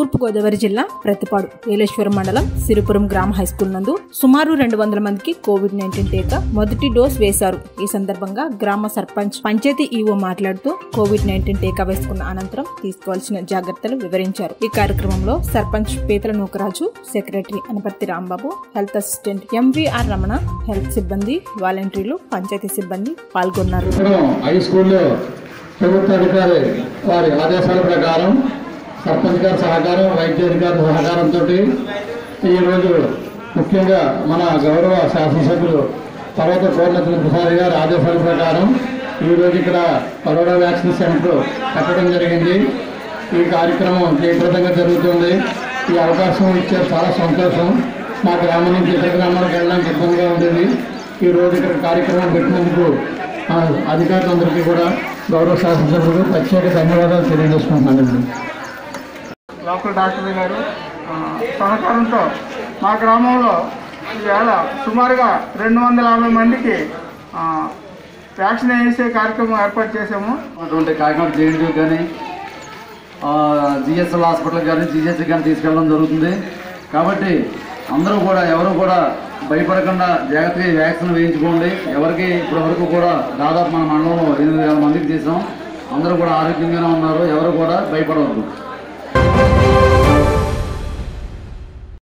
తూర్పుగోదావరి జిల్లా ప్రతిపాడు ఏలేశ్వరం మండలం సిరిపురం గ్రామ హైస్కూల్ నందు సుమారు రెండు వందల మందికి కోవిడ్ నైన్టీన్ టీకా మొదటి డోస్ వేశారు ఈ సందర్భంగా గ్రామ సర్పంచ్ పంచాయతీ ఈవో మాట్లాడుతూ కోవిడ్ నైన్టీన్ టీకా వేసుకున్న అనంతరం తీసుకోవాల్సిన జాగ్రత్తలు వివరించారు ఈ కార్యక్రమంలో sarpanch Peethala Nookaraju secretary Anaparthi Rambabu health assistant MVR Ramana health సిబ్బంది వాలంటీర్లు పంచాయతీ సిబ్బంది పాల్గొన్నారు ఇప్పుడు హై స్కూల్లో ప్రభుత్వ అధికారి వారి ఆదేశాల ప్రకారం సర్పంచ్ గారి సహకారం వైద్య అధికారి సహకారంతో ఈరోజు ముఖ్యంగా మన గౌరవ శాసనసభ్యులు పర్వత పూర్ణచంద్ర ప్రసాద్ గారి ఆదేశాల ప్రకారం ఈరోజు ఇక్కడ కరోనా వ్యాక్సిన్ సెంటర్ కట్టడం జరిగింది ఈ కార్యక్రమం జయప్రదంగా జరుగుతుంది ఈ అవకాశం ఇచ్చే చాలా సంతోషం మా గ్రామం నుంచి ఇతర గ్రామాలకు వెళ్ళడానికి ఇబ్బందిగా ఉండేది ఈ రోజు ఇక్కడ కార్యక్రమం పెట్టినందుకు ఆ అధికారులందరికీ కూడా గౌరవ శాసనసభ్యులు ప్రత్యేక ధన్యవాదాలు తెలియజేసుకుంటున్నానండి లోకల్ డాక్టర్ గారు ఆ, సహకారంతో మా గ్రామంలో ఈవేళ సుమారుగా రెండు వందల యాభై మందికి ఆ, వ్యాక్సిన్ వేసే కార్యక్రమం ఏర్పాటు చేశాము అటువంటి కాకినాడ జేఎన్టీ కానీ జిఎస్ఎల్ హాస్పిటల్ కానీ జిహెచ్ కానీ తీసుకెళ్ళడం జరుగుతుంది కాబట్టి అందరూ కూడా ఎవరు కూడా భయపడకుండా జాగ్రత్తగా ఈ వ్యాక్సిన్ వేయించుకోండి ఎవరికి ఇప్పటి వరకు కూడా దాదాపు మన మండలంలో ఎనిమిది వేల మందికి చేసాం అందరూ కూడా ఆరోగ్యంగానే ఉన్నారు ఎవరు కూడా భయపడవద్దు